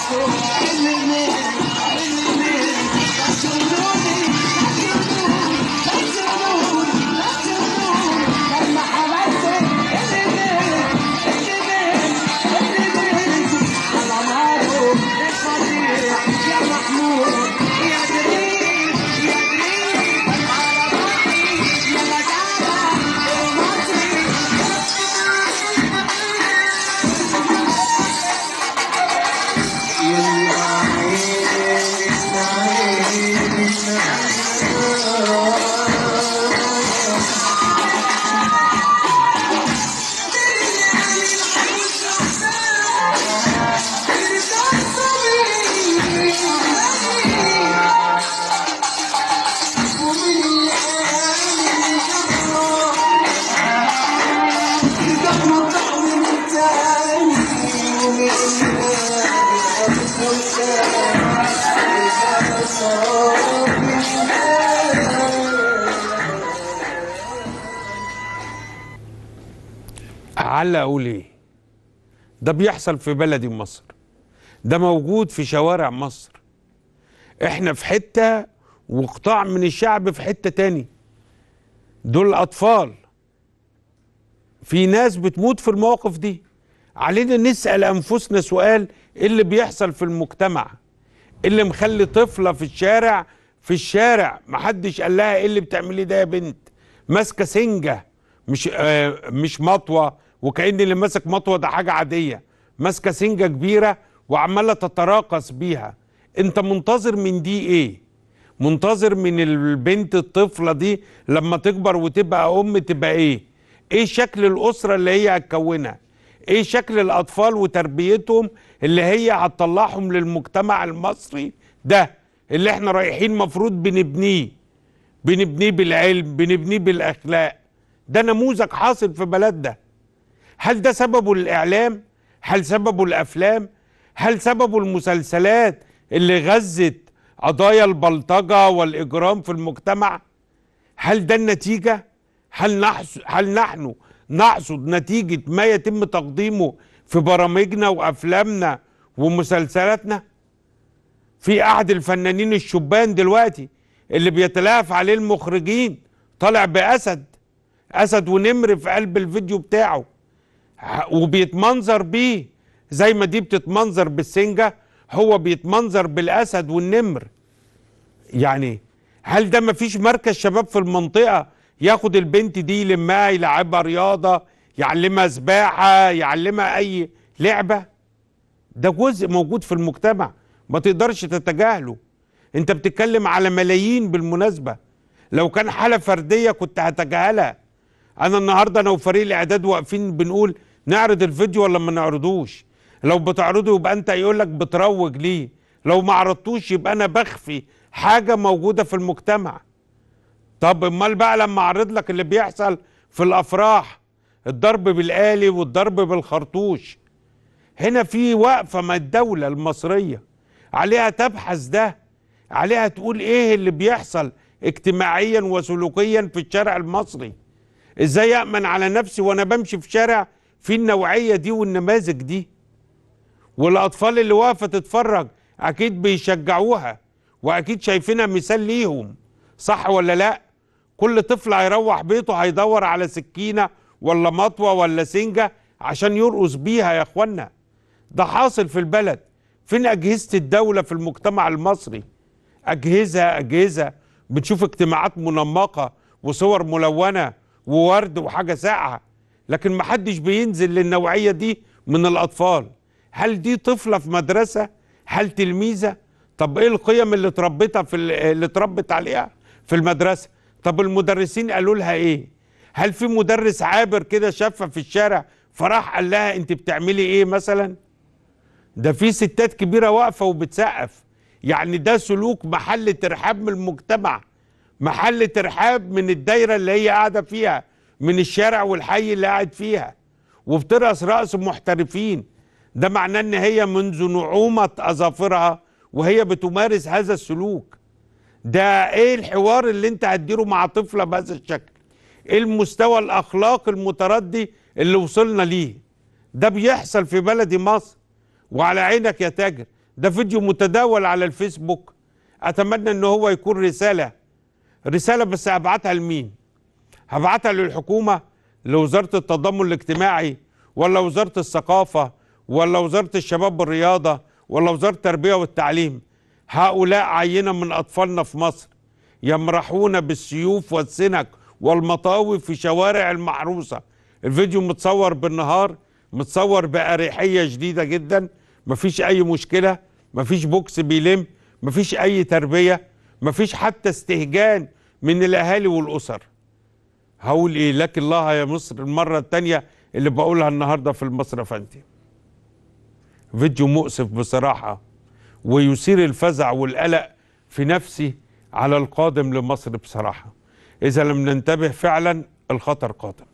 علق اقول ايه ده بيحصل في بلدي مصر ده موجود في شوارع مصر احنا في حتة وقطاع من الشعب في حتة تاني دول اطفال في ناس بتموت في المواقف دي علينا نسأل انفسنا سؤال ايه اللي بيحصل في المجتمع إيه اللي مخلي طفلة في الشارع في الشارع محدش قال لها ايه اللي بتعمليه ده يا بنت ماسكة سنجة مش آه مش مطوة وكأن اللي ماسك مطوة ده حاجة عادية ماسكة سنجة كبيرة وعمالة تتراقص بيها انت منتظر من دي ايه منتظر من البنت الطفلة دي لما تكبر وتبقى ام تبقى ايه ايه شكل الاسرة اللي هي هتكونها ايه شكل الاطفال وتربيتهم اللي هي هتطلعهم للمجتمع المصري ده اللي احنا رايحين مفروض بنبنيه بنبنيه بالعلم بنبنيه بالاخلاق ده نموذج حاصل في بلدنا هل ده سببه الاعلام هل سببه الافلام هل سببه المسلسلات اللي غزت قضايا البلطجه والاجرام في المجتمع هل ده النتيجه هل نحس هل نحن نحصد نتيجه ما يتم تقديمه في برامجنا وافلامنا ومسلسلاتنا في احد الفنانين الشبان دلوقتي اللي بيتلاف عليه المخرجين طالع باسد اسد ونمر في قلب الفيديو بتاعه وبيتمنظر بيه زي ما دي بتتمنظر بالسنجة هو بيتمنظر بالأسد والنمر يعني هل ده مفيش مركز شباب في المنطقة ياخد البنت دي يلمها يلعبها رياضة يعلمها سباحة يعلمها أي لعبة ده جزء موجود في المجتمع ما تقدرش تتجاهله انت بتتكلم على ملايين بالمناسبة لو كان حالة فردية كنت هتجاهلها انا النهاردة انا وفريق الاعداد واقفين بنقول نعرض الفيديو ولا ما نعرضوش لو بتعرضه يبقى انت يقول لك بتروج ليه لو ما عرضتوش يبقى انا بخفي حاجه موجوده في المجتمع طب امال بقى لما اعرض لك اللي بيحصل في الافراح الضرب بالآلي والضرب بالخرطوش هنا في وقفه مع الدوله المصريه عليها تبحث ده عليها تقول ايه اللي بيحصل اجتماعيا وسلوكيا في الشارع المصري ازاي امن على نفسي وانا بمشي في شارع في النوعيه دي والنماذج دي والاطفال اللي واقفه تتفرج اكيد بيشجعوها واكيد شايفينها مثال ليهم صح ولا لا كل طفل هيروح بيته هيدور على سكينه ولا مطوه ولا سنجه عشان يرقص بيها يا اخوانا ده حاصل في البلد فين اجهزه الدوله في المجتمع المصري اجهزه اجهزه بتشوف اجتماعات منمقه وصور ملونه وورد وحاجه ساقعه لكن محدش بينزل للنوعيه دي من الاطفال هل دي طفله في مدرسه هل تلميذه طب ايه القيم اللي اتربتها في اللي اتربت عليها في المدرسه طب المدرسين قالوا لها ايه هل في مدرس عابر كده شافها في الشارع فراح قال لها انت بتعملي ايه مثلا ده في ستات كبيره واقفه وبتسقف يعني ده سلوك محل ترحاب من المجتمع محل ترحاب من الدايره اللي هي قاعده فيها من الشارع والحي اللي قاعد فيها وبترقص رقص محترفين ده معناه ان هي منذ نعومه اظافرها وهي بتمارس هذا السلوك ده ايه الحوار اللي انت هتديره مع طفله بهذا الشكل ايه المستوى الاخلاقي المتردي اللي وصلنا ليه ده بيحصل في بلد مصر وعلى عينك يا تاجر ده فيديو متداول على الفيسبوك اتمنى ان هو يكون رساله رساله بس هبعتها لمين هبعتها للحكومه لوزاره التضامن الاجتماعي ولا وزاره الثقافه ولا وزاره الشباب والرياضه ولا وزاره التربيه والتعليم هؤلاء عينه من اطفالنا في مصر يمرحون بالسيوف والسنك والمطاوي في شوارع المحروسه الفيديو متصور بالنهار متصور بأريحية شديدة جدا مفيش أي مشكلة مفيش بوكس بيلم مفيش أي تربية مفيش حتى استهجان من الأهالي والأسر هقول إيه لك الله يا مصر المرة التانية اللي بقولها النهاردة في المصر فانتي فيديو مؤسف بصراحة ويثير الفزع والقلق في نفسي على القادم لمصر بصراحة إذا لم ننتبه فعلا الخطر قادم